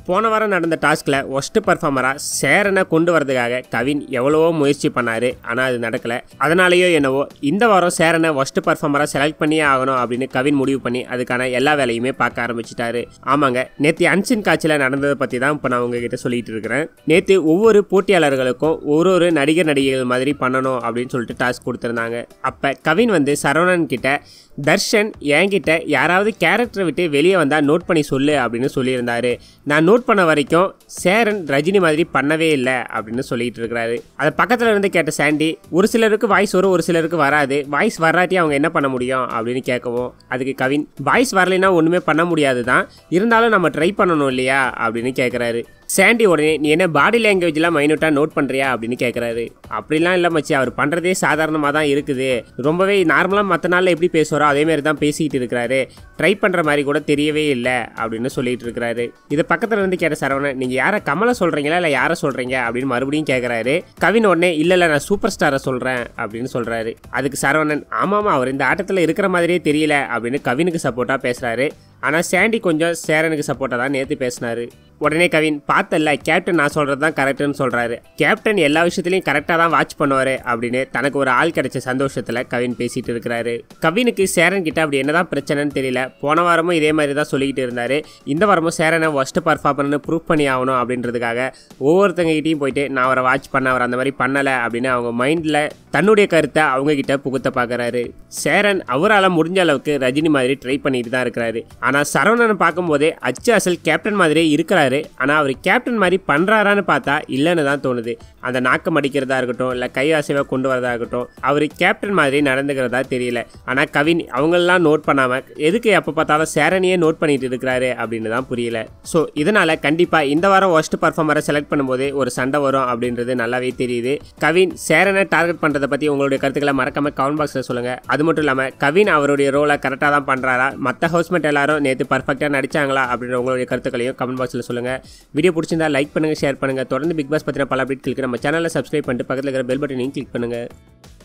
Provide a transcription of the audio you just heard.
போன வாரம் நடந்த டாஸ்கில் ஒஸ்ட் பர்ஃபார்மராக சேரனை கொண்டு வரதுக்காக கவின் எவ்வளவோ முயற்சி பண்ணார் ஆனால் அது நடக்கலை அதனாலேயோ என்னவோ இந்த வாரம் சேரனை ஒஸ்ட் பர்ஃபார்மராக செலக்ட் பண்ணியே ஆகணும் அப்படின்னு கவின் முடிவு பண்ணி அதுக்கான எல்லா வேலையுமே பார்க்க ஆரம்பிச்சிட்டாரு ஆமாங்க நேற்று அன்சின் காட்சியில் நடந்ததை பற்றி தான் இப்போ நான் உங்ககிட்ட சொல்லிட்டு இருக்கிறேன் நேற்று ஒவ்வொரு போட்டியாளர்களுக்கும் ஒரு ஒரு நடிகர் நடிகைகள் மாதிரி பண்ணணும் அப்படின்னு சொல்லிட்டு டாஸ்க் கொடுத்துருந்தாங்க அப்போ கவின் வந்து சரவணன் கிட்ட தர்ஷன் என்கிட்ட யாராவது கேரக்டரை விட்டு வெளியே வந்தால் நோட் பண்ணி சொல்லு அப்படின்னு சொல்லியிருந்தாரு நான் நோட் பண்ண வரைக்கும் சேரன் ரஜினி மாதிரி பண்ணவே இல்லை அப்படின்னு சொல்லிட்டு இருக்கிறாரு அது பக்கத்தில் இருந்து கேட்ட சாண்டி ஒரு சிலருக்கு வாய்ஸ் வரும் ஒரு சிலருக்கு வராது வாய்ஸ் வராட்டி அவங்க என்ன பண்ண முடியும் அப்படின்னு கேட்கவும் அதுக்கு கவின் வாய்ஸ் வரலைன்னா ஒன்றுமே பண்ண முடியாது தான் இருந்தாலும் நம்ம ட்ரை பண்ணணும் இல்லையா அப்படின்னு கேட்குறாரு சாண்டி உடனே நீ என்ன பாடி லாங்குவேஜ்லாம் மைனூட்டாக நோட் பண்ணுறியா அப்படின்னு கேட்குறாரு அப்படிலாம் இல்லை மச்சி அவர் பண்ணுறதே சாதாரணமாக தான் இருக்குது ரொம்பவே நார்மலாக மற்ற நாளில் எப்படி பேசுகிறோ அதேமாரி தான் பேசிக்கிட்டு இருக்கிறாரு ட்ரை பண்ணுற மாதிரி கூட தெரியவே இல்லை அப்படின்னு சொல்லிட்டு இருக்கிறாரு இது பக்கத்தில் இருந்து கேட்ட சரவணன் நீங்கள் யாரை கமலை சொல்கிறீங்களா இல்லை யாரை சொல்கிறீங்க அப்படின்னு மறுபடியும் கேட்குறாரு கவின் உடனே இல்லை இல்லை நான் சூப்பர் ஸ்டாரை சொல்கிறேன் அப்படின்னு சொல்கிறாரு அதுக்கு சரவணன் ஆமாமா அவர் இந்த ஆட்டத்தில் இருக்கிற மாதிரியே தெரியல அப்படின்னு கவினுக்கு சப்போர்ட்டாக பேசுகிறாரு ஆனால் சாண்டி கொஞ்சம் சேரனுக்கு சப்போர்ட்டாக தான் நேற்று பேசினாரு உடனே கவின் பார்த்தல்ல கேப்டன் நான் சொல்கிறது தான் கரெக்டுன்னு சொல்கிறாரு கேப்டன் எல்லா விஷயத்துலையும் கரெக்டாக தான் வாட்ச் பண்ணுவார் அப்படின்னு தனக்கு ஒரு ஆள் கிடைச்ச சந்தோஷத்தில் கவின் பேசிகிட்டு இருக்கிறாரு கவினுக்கு சேரன் கிட்ட அப்படி என்னதான் பிரச்சனைன்னு தெரியல போன வாரமும் இதே மாதிரி தான் சொல்லிக்கிட்டு இருந்தார் இந்த வாரமும் சேரனை ஒஸ்ட் பர்ஃபார்மர்னு ப்ரூவ் பண்ணி ஆகணும் அப்படின்றதுக்காக ஒவ்வொருத்தங்ககிட்டையும் போயிட்டு நான் அவரை வாட்ச் பண்ண அவர் அந்த மாதிரி பண்ணலை அப்படின்னு அவங்க மைண்டில் தன்னுடைய கருத்தை அவங்க கிட்ட புகுத்த பார்க்குறாரு சேரன் அவரால் முடிஞ்ச அளவுக்கு ரஜினி மாதிரி ட்ரை பண்ணிட்டு தான் இருக்கிறாரு ஆனால் சரவணனை பார்க்கும்போதே அச்சு அசல் கேப்டன் மாதிரியே இருக்கிறாரு ஆனால் அவர் கேப்டன் மாதிரி பண்ணுறாரான்னு பார்த்தா இல்லைன்னு தான் தோணுது அந்த நாக்கம் அடிக்கிறதா இருக்கட்டும் இல்லை கை அசைவாக கொண்டு வரதா இருக்கட்டும் அவர் கேப்டன் மாதிரி நடந்துக்கிறதா தெரியல ஆனால் கவின் அவங்களெலாம் நோட் பண்ணாமல் எதுக்கு எப்போ பார்த்தாலும் சேரனையே நோட் பண்ணிட்டு இருக்கிறாரு அப்படின்னு தான் புரியல ஸோ இதனால் கண்டிப்பாக இந்த வாரம் ஒஸ்ட் பர்ஃபார்மரை செலக்ட் பண்ணும்போது ஒரு சண்டை வரும் அப்படின்றது நல்லாவே தெரியுது கவின் சேரனை டார்கெட் பண்ணுறதை பற்றி உங்களுடைய கருத்துக்களை மறக்காம கமெண்ட் பாக்ஸில் சொல்லுங்கள் அது மட்டும் இல்லாமல் கவின் அவருடைய ரோலை கரெக்டாக தான் பண்ணுறாரா மற்ற ஹவுஸ்மேட் எல்லாரும் நேற்று பர்ஃபெக்டாக நடிச்சாங்களா அப்படின்ற உங்களுடைய கருத்துக்களையும் கமெண்ட் பாக்ஸில் சொல்லுங்கள் வீடியோ பிடிச்சிருந்தா லைக் பண்ணுங்கள் ஷேர் பண்ணுங்கள் தொடர்ந்து பிக் பாஸ் பற்றின பல அப்டேட் கிளிக் நம்ம சேனலை சப்ஸ்கிரைப் பண்ணிட்டு பக்கத்தில் இருக்கிற பெல் பட்டனையும் கிளிக் பண்ணுங்கள்